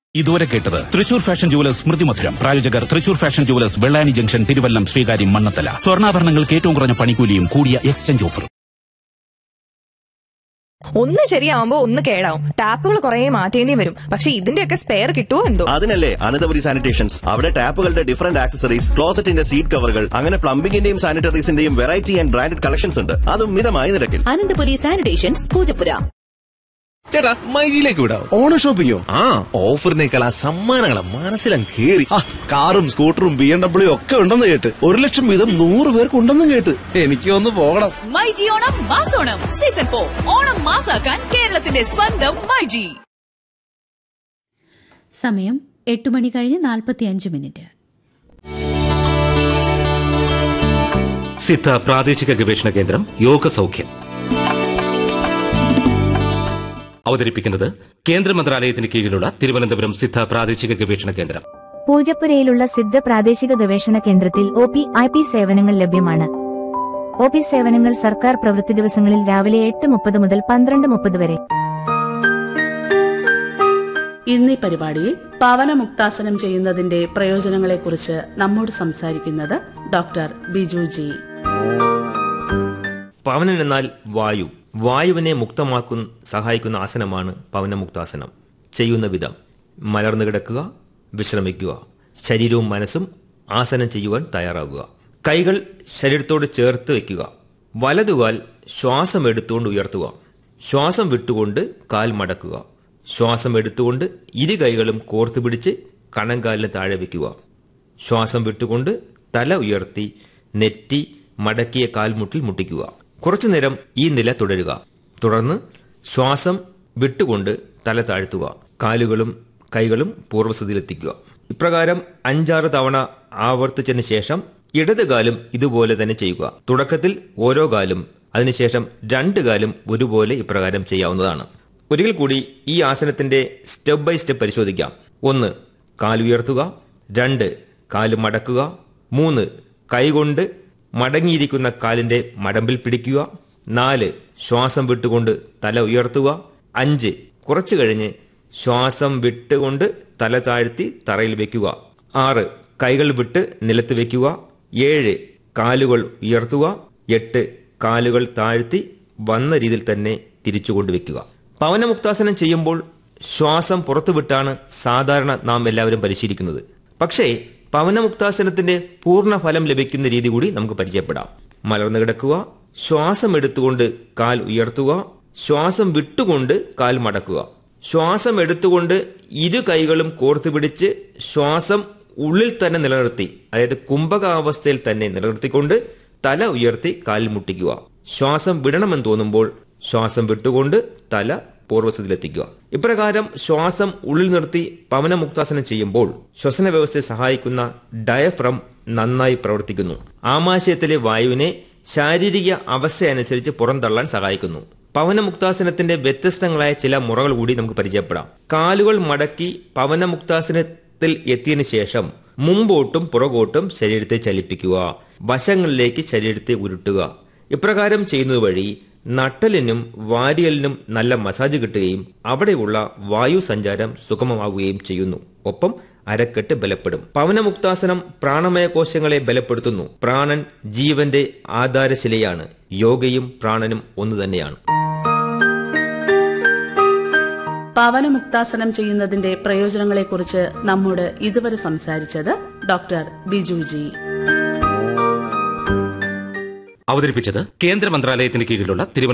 ഇതുവരെ കേട്ടത് Thrissur fashion jewellers സ്മൃതി മധുരം പ്രായോജകർ Thrissur fashion jewellers Vellani junction Thiruvallam Sreekaryam Mannanthala സ്വർണ്ണാഭരണങ്ങൾക്ക് ഏറ്റവും കുറഞ്ഞ പണിക്കൂലിയും കൂടിയ എക്സ്ചേഞ്ച് ഓഫറും ഒന്ന് ശരിയാവുമ്പോ ഒന്ന് കേടാവും ടാപ്പുകൾ കുറെ മാറ്റേണ്ടി വരും പക്ഷെ ഇതിന്റെയൊക്കെ സ്പെയർ കിട്ടുമോ എന്തോ അതിനല്ലേ അനന്തപുരി സാനിറ്റേഷൻസ് അവിടെ ടാപ്പുകളുടെ ഡിഫറന്റ് ആക്സസറീസ് ക്ലോസറ്റിന്റെ സീറ്റ് കവറുകൾ അങ്ങനെ പ്ലംബിംഗിന്റെയും സാനിറ്ററീസിന്റെയും വെറൈറ്റി ആൻഡ് ബ്രാൻഡഡ് കളക്ഷൻസ് ഉണ്ട് അതും മിതമായ നിരക്കിൽ അനന്തപുരി സാനിറ്റേഷൻസ് പൂജപ്പുര ചേട്ടാ മൈജിയിലേക്ക് വിടാം ഓണ ഷോപ്പിങ്ങോ ആ ഓഫറിനേക്കാൾ ആ സമ്മാനങ്ങളെ മനസ്സിലും കേറി ആ കാറും സ്കൂട്ടറും ബി എം ഡബ്ല്യു ഒക്കെ ഉണ്ടെന്ന് കേട്ട് ഒരു ലക്ഷം വീതം നൂറ് പേർക്ക് ഉണ്ടെന്നും കേട്ട് എനിക്ക് ഒന്ന് പോകണം മൈജി ഓണം മാസോണം സീസൺ ഫോർ ഓണം മാസാക്കാൻ കേരളത്തിന്റെ സ്വന്തം മൈജി സമയം എട്ട് മണി കഴിഞ്ഞ് നാൽപ്പത്തിയഞ്ച് മിനിറ്റ് സിദ്ധ പ്രാദേശിക ഗവേഷണ കേന്ദ്രം യോഗ സൗഖ്യം അവതരിപ്പിക്കുന്നത് കേന്ദ്ര മന്ത്രാലയത്തിന് കീഴിലുള്ള തിരുവനന്തപുരം സിദ്ധ പ്രാദേശിക ഗവേഷണ കേന്ദ്രം പൂജപ്പുരയിലുള്ള സിദ്ധ പ്രാദേശിക ഗവേഷണ കേന്ദ്രത്തിൽ ഒ പി ഐ പി സേവനങ്ങൾ ലഭ്യമാണ് ഒ പി സേവനങ്ങൾ സർക്കാർ പ്രവൃത്തി ദിവസങ്ങളിൽ രാവിലെ എട്ട് മുപ്പത് മുതൽ പന്ത്രണ്ട് മുപ്പത് വരെ ഇന്നീ പരിപാടിയിൽ പവനമുക്താസനം ചെയ്യുന്നതിന്റെ പ്രയോജനങ്ങളെക്കുറിച്ച് നമ്മോട് സംസാരിക്കുന്നത് ഡോക്ടർ ബിജു ജി പവനൻ എന്നാൽ വായു വായുവിനെ മുക്തമാക്കുന്ന സഹായിക്കുന്ന ആസനമാണ് പവനമുക്താസനം ചെയ്യുന്ന വിധം മലർന്നു കിടക്കുക വിശ്രമിക്കുക ശരീരവും മനസ്സും ആസനം ചെയ്യുവാൻ തയ്യാറാകുക കൈകൾ ശരീരത്തോട് ചേർത്ത് വയ്ക്കുക വലതുകാൽ ശ്വാസം എടുത്തുകൊണ്ട് ഉയർത്തുക ശ്വാസം വിട്ടുകൊണ്ട് കാൽ മടക്കുക ശ്വാസം എടുത്തുകൊണ്ട് ഇരു കൈകളും കോർത്തു പിടിച്ച് കണങ്കാലിന് താഴെ വയ്ക്കുക ശ്വാസം വിട്ടുകൊണ്ട് തല ഉയർത്തി നെറ്റി മടക്കിയ കാൽമുട്ടിൽ മുട്ടിക്കുക കുറച്ചുനേരം ഈ നില തുടരുക തുടർന്ന് ശ്വാസം വിട്ടുകൊണ്ട് തല താഴ്ത്തുക കാലുകളും കൈകളും പൂർവ്വസ്ഥിതിയിലെത്തിക്കുക ഇപ്രകാരം അഞ്ചാറ് തവണ ആവർത്തിച്ചതിന് ശേഷം ഇടത് കാലും ഇതുപോലെ തന്നെ ചെയ്യുക തുടക്കത്തിൽ ഓരോ കാലും അതിനുശേഷം രണ്ട് കാലും ഒരുപോലെ ഇപ്രകാരം ചെയ്യാവുന്നതാണ് ഒരിക്കൽ കൂടി ഈ ആസനത്തിന്റെ സ്റ്റെപ്പ് ബൈ സ്റ്റെപ്പ് പരിശോധിക്കാം ഒന്ന് കാലുയർത്തുക രണ്ട് കാല് മടക്കുക മൂന്ന് കൈകൊണ്ട് മടങ്ങിയിരിക്കുന്ന കാലിന്റെ മടമ്പിൽ പിടിക്കുക നാല് ശ്വാസം വിട്ടുകൊണ്ട് തല ഉയർത്തുക അഞ്ച് കുറച്ചു കഴിഞ്ഞ് ശ്വാസം വിട്ടുകൊണ്ട് തല താഴ്ത്തി തറയിൽ വെക്കുക ആറ് കൈകൾ വിട്ട് നിലത്ത് വെക്കുക ഏഴ് കാലുകൾ ഉയർത്തുക എട്ട് കാലുകൾ താഴ്ത്തി വന്ന രീതിയിൽ തന്നെ തിരിച്ചുകൊണ്ട് വെക്കുക പവനമുക്താസനം ചെയ്യുമ്പോൾ ശ്വാസം പുറത്തുവിട്ടാണ് സാധാരണ നാം എല്ലാവരും പരിശീലിക്കുന്നത് പക്ഷേ പവനമുക്താസനത്തിന്റെ പൂർണ്ണ ഫലം ലഭിക്കുന്ന രീതി കൂടി നമുക്ക് പരിചയപ്പെടാം മലർന്നു കിടക്കുക ശ്വാസം എടുത്തുകൊണ്ട് കാൽ ഉയർത്തുക ശ്വാസം വിട്ടുകൊണ്ട് കാൽ മടക്കുക ശ്വാസം എടുത്തുകൊണ്ട് ഇരു കൈകളും കോർത്തു പിടിച്ച് ശ്വാസം ഉള്ളിൽ തന്നെ നിലനിർത്തി അതായത് കുംഭകാവസ്ഥയിൽ തന്നെ നിലനിർത്തിക്കൊണ്ട് തല ഉയർത്തി കാലിൽ മുട്ടിക്കുക ശ്വാസം വിടണമെന്ന് തോന്നുമ്പോൾ ശ്വാസം വിട്ടുകൊണ്ട് തല പൂർവ്വസ്ഥിതിയിലെത്തിക്കുക ഇപ്രകാരം ശ്വാസം ഉള്ളിൽ നിർത്തി പവനമുക്താസനം ചെയ്യുമ്പോൾ ശ്വസന വ്യവസ്ഥയെ സഹായിക്കുന്ന ഡയഫ്രം നന്നായി പ്രവർത്തിക്കുന്നു ആമാശയത്തിലെ വായുവിനെ ശാരീരിക അവസ്ഥയനുസരിച്ച് പുറന്തള്ളാൻ സഹായിക്കുന്നു പവനമുക്താസനത്തിന്റെ വ്യത്യസ്തങ്ങളായ ചില മുറകൾ കൂടി നമുക്ക് പരിചയപ്പെടാം കാലുകൾ മടക്കി പവനമുക്താസനത്തിൽ എത്തിയതിനു ശേഷം മുമ്പോട്ടും പുറകോട്ടും ശരീരത്തെ ചലിപ്പിക്കുക വശങ്ങളിലേക്ക് ശരീരത്തെ ഉരുട്ടുക ഇപ്രകാരം ചെയ്യുന്നത് വഴി നട്ടലിനും വാരിയലിനും നല്ല മസാജ് കിട്ടുകയും അവിടെയുള്ള വായു സഞ്ചാരം സുഗമമാവുകയും ചെയ്യുന്നു ഒപ്പം അരക്കെട്ട് ബലപ്പെടും പവനമുക്താസനം പ്രാണമയ കോശങ്ങളെ ബലപ്പെടുത്തുന്നു പ്രാണൻ ജീവന്റെ ആധാരശിലയാണ് യോഗയും പ്രാണനും ഒന്നു തന്നെയാണ് പവനമുക്താസനം ചെയ്യുന്നതിന്റെ പ്രയോജനങ്ങളെക്കുറിച്ച് നമ്മോട് ഇതുവരെ സംസാരിച്ചത് ഡോക്ടർ ബിജു ജി അവതരിപ്പിച്ചത് കേന്ദ്ര മന്ത്രാലയത്തിന് കീഴിലുള്ള തിരുവനന്തപുരം